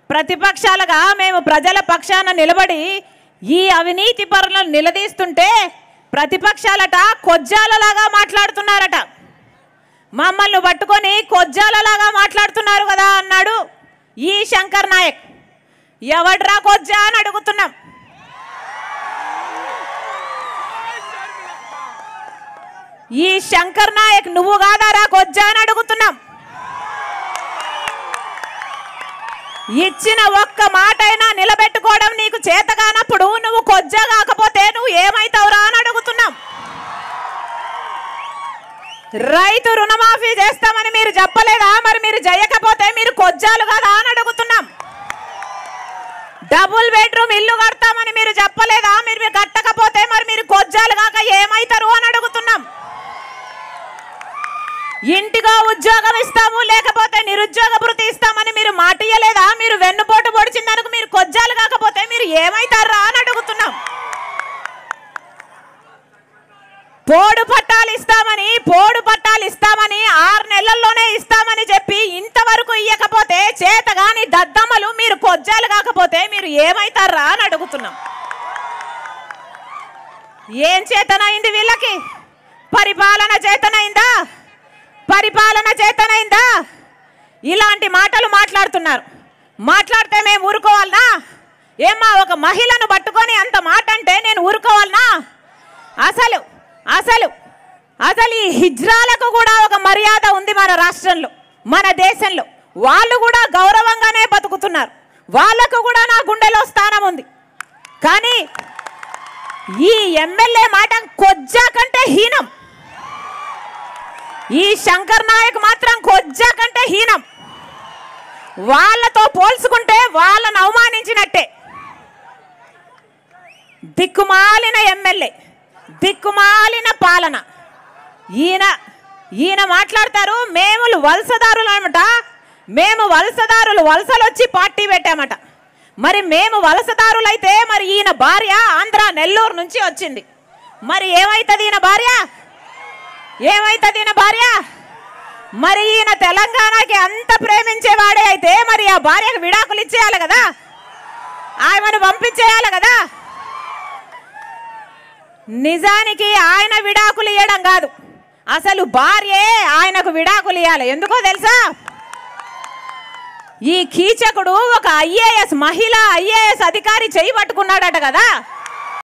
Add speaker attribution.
Speaker 1: ప్రతిపక్షాలుగా మేము ప్రజల పక్షాన నిలబడి ఈ అవినీతి పరులను నిలదీస్తుంటే ప్రతిపక్షాలట కొజ్జాలలాగా మాట్లాడుతున్నారట మమ్మల్ని పట్టుకొని కొజ్జాలలాగా మాట్లాడుతున్నారు కదా అన్నాడు ఈ శంకర్ నాయక్ ఎవడ్రా కొజ్జా అని అడుగుతున్నాం ఈ శంకర్ నాయక్ నువ్వు కాదారా కొజ్జా అని అడుగుతున్నాం ఇచ్చిన ఒక్క మాటైనా నిలబెట్టుకోవడం నీకు చేతగానప్పుడు నువ్వు కొజ్జా కాకపోతే నువ్వు ఏమైతావురా అని అడుగుతున్నాం రైతు రుణమాఫీ చేస్తామని మీరు చెప్పలేదా మరి మీరు చేయకపోతే మీరు కొజ్జాలు కదా అని అడుగుతున్నాం డబుల్ బెడ్రూమ్ ఇల్లు కడతామని మీరు చెప్పలేదా మీరు మీరు కట్టకపోతే మరి మీరు కొజ్జాలు కాక ఏమైతారు అని అడుగుతున్నాం ఇంటిగా ఉద్యోగం ఇస్తాము లేకపోతే నిరుద్యోగ భృతి ఇస్తామని మీరు మాట ఇయ్యలేదా మీరు వెన్నుపోటు పొడిచిందనుకు మీరు కొజ్జాలు కాకపోతే మీరు ఏమైతారా అని అడుగుతున్నాం పోడు పట్టాలు ఇస్తామని పోడు పట్టాలు ఇస్తామని ఆరు నెలల్లోనే ఇస్తామని చెప్పి ఇంతవరకు ఇయ్యకపోతే చేతగాని దద్దమ్మలు మీరు కొజ్జాలు కాకపోతే మీరు ఏమైతారా అని అడుగుతున్నాం ఏం చేతనైంది వీళ్ళకి పరిపాలన చేతనైందా పరిపాలన చేతనైందా ఇలాంటి మాటలు మాట్లాడుతున్నారు మాట్లాడితే మేము ఊరుకోవాలనా ఏమ్మా ఒక మహిళను పట్టుకొని అంత మాట అంటే నేను ఊరుకోవాలనా అసలు అసలు అసలు ఈ హిజ్రాలకు కూడా ఒక మర్యాద ఉంది మన రాష్ట్రంలో మన దేశంలో వాళ్ళు కూడా గౌరవంగానే బతుకుతున్నారు వాళ్ళకు కూడా నా గుండెలో స్థానం ఉంది కానీ ఈ ఎమ్మెల్యే మాట కొజ్జా కంటే హీనం ఈ శంకర్ నాయక్ మాత్రం కొజ్జా కంటే హీనం వాళ్ళతో పోల్చుకుంటే వాళ్ళను అవమానించినట్టే దిక్కుమాలిన ఎమ్మెల్యే దిక్కుమాలిన పాలన ఈయన ఈయన మాట్లాడతారు మేము వలసదారులు అనమాట మేము వలసదారులు వలసలు వచ్చి పార్టీ పెట్టామట మరి మేము వలసదారులైతే మరి ఈయన భార్య ఆంధ్ర నెల్లూరు నుంచి వచ్చింది మరి ఏమైతుంది ఈయన భార్య ఏమైతుంది ఈయన భార్య మరి ఈయన తెలంగాణకి అంత ప్రేమించేవాడే అయితే మరి ఆ భార్యకు విడాకులు ఇచ్చేయాలి కదా ఆమెను పంపించేయాలి కదా నిజానికి ఆయన విడాకులు ఇవ్వడం కాదు అసలు భార్యే ఆయనకు విడాకులు ఇవ్వాలి ఎందుకో తెలుసా ఈ కీచకుడు ఒక ఐఏఎస్ మహిళ ఐఏఎస్ అధికారి చేయి పట్టుకున్నాడట కదా